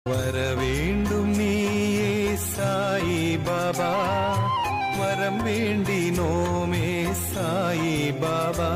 வர வேண்டும் நீயே சாயி பாபா வரம் வேண்டினோமே சாயி பாபா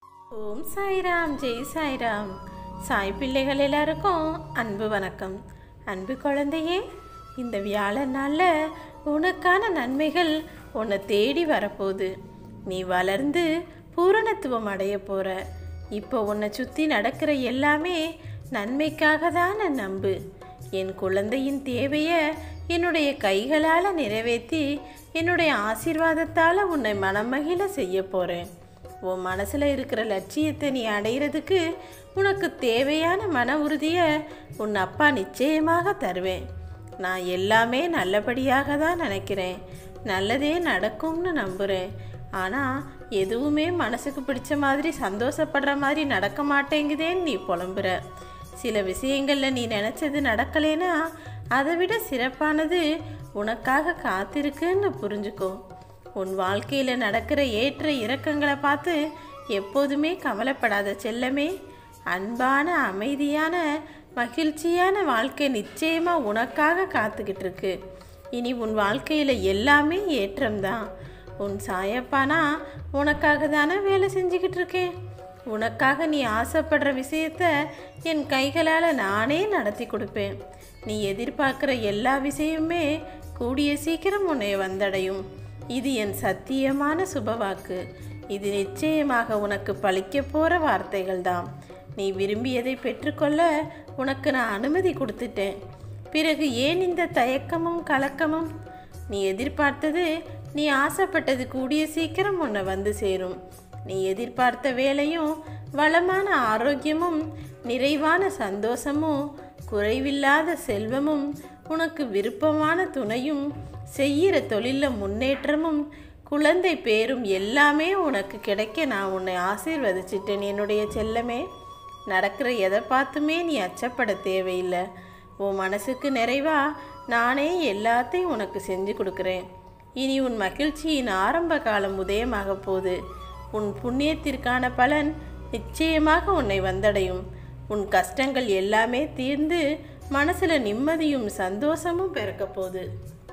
ஓம் சாய்ராம் ஜெய் சாய்ராம் சாய் பிள்ளைகள் எல்லாருக்கும் அன்பு வணக்கம் அன்பு குழந்தையே இந்த வியாழன் நாளில் உனக்கான நன்மைகள் உன்னை தேடி வரப்போகுது நீ வளர்ந்து பூரணத்துவம் அடைய போகிற இப்போ உன்னை சுற்றி நடக்கிற எல்லாமே நன்மைக்காக தான் நம்பு என் குழந்தையின் தேவையை என்னுடைய கைகளால் நிறைவேற்றி என்னுடைய ஆசீர்வாதத்தால் உன்னை மனமகிழ செய்ய போகிறேன் உன் மனசில் இருக்கிற லட்சியத்தை நீ அடையிறதுக்கு உனக்கு தேவையான மன உறுதியை உன் அப்பா நிச்சயமாக தருவேன் நான் எல்லாமே நல்லபடியாக தான் நினைக்கிறேன் நல்லதே நடக்கும்னு நம்புகிறேன் ஆனால் எதுவுமே மனசுக்கு பிடிச்ச மாதிரி சந்தோஷப்படுற மாதிரி நடக்க மாட்டேங்குதேன்னு நீ புலம்புற சில விஷயங்களில் நீ நினச்சது நடக்கலைன்னா அதை விட சிறப்பானது உனக்காக காத்திருக்குன்னு புரிஞ்சுக்கோ உன் வாழ்க்கையில் நடக்கிற ஏற்ற இறக்கங்களை பார்த்து எப்போதுமே கவலைப்படாத செல்லமே அன்பான அமைதியான மகிழ்ச்சியான வாழ்க்கை நிச்சயமாக உனக்காக காத்துக்கிட்டு இருக்கு இனி உன் வாழ்க்கையில் எல்லாமே ஏற்றம்தான் உன் சாயப்பானா உனக்காக தானே வேலை செஞ்சுக்கிட்டு இருக்கேன் உனக்காக நீ ஆசைப்படுற விஷயத்த என் கைகளால் நானே நடத்தி கொடுப்பேன் நீ எதிர்பார்க்குற எல்லா விஷயமுமே கூடிய சீக்கிரம் உன்னை வந்தடையும் இது என் சத்தியமான சுபவாக்கு இது நிச்சயமாக உனக்கு பழிக்க போகிற வார்த்தைகள் தான் நீ விரும்பியதை பெற்றுக்கொள்ள உனக்கு நான் அனுமதி கொடுத்துட்டேன் பிறகு ஏன் இந்த தயக்கமும் கலக்கமும் நீ எதிர்பார்த்தது நீ ஆசைப்பட்டது கூடிய சீக்கிரம் உன்னை வந்து சேரும் நீ எதிர்பார்த்த வேலையும் வளமான ஆரோக்கியமும் நிறைவான சந்தோஷமும் குறைவில்லாத செல்வமும் உனக்கு விருப்பமான துணையும் செய்கிற தொழிலில் முன்னேற்றமும் குழந்தை பேரும் எல்லாமே உனக்கு கிடைக்க நான் உன்னை ஆசீர்வதிச்சிட்டேன் என்னுடைய செல்லமே நடக்கிற எதை பார்த்துமே நீ அச்சப்பட தேவையில்லை உன் மனசுக்கு நிறைவா நானே எல்லாத்தையும் உனக்கு செஞ்சு கொடுக்குறேன் இனி உன் மகிழ்ச்சியின் ஆரம்ப காலம் உதயமாக போகுது உன் புண்ணியத்திற்கான பலன் நிச்சயமாக உன்னை வந்தடையும் உன் கஷ்டங்கள் எல்லாமே தீர்ந்து மனசில் நிம்மதியும் சந்தோஷமும் பிறக்க போகுது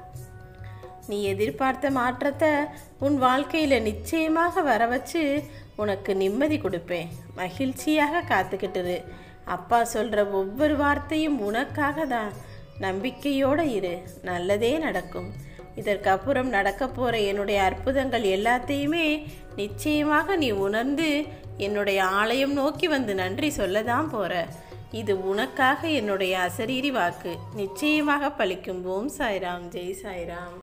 நீ எதிர்பார்த்த மாற்றத்தை உன் வாழ்க்கையில் நிச்சயமாக வர வச்சு உனக்கு நிம்மதி கொடுப்பேன் மகிழ்ச்சியாக காத்துக்கிட்டுரு அப்பா சொல்கிற ஒவ்வொரு வார்த்தையும் உனக்காக தான் நம்பிக்கையோடு இரு நல்லதே நடக்கும் இதற்கப்புறம் நடக்க போகிற என்னுடைய அற்புதங்கள் எல்லாத்தையுமே நிச்சயமாக நீ உணர்ந்து என்னுடைய ஆலயம் நோக்கி வந்து நன்றி சொல்ல தான் போகிற இது உனக்காக என்னுடைய அசரீரி வாக்கு நிச்சயமாக பலிக்கும் ஓம் சாய்ராம் ஜெய் சாய்ராம்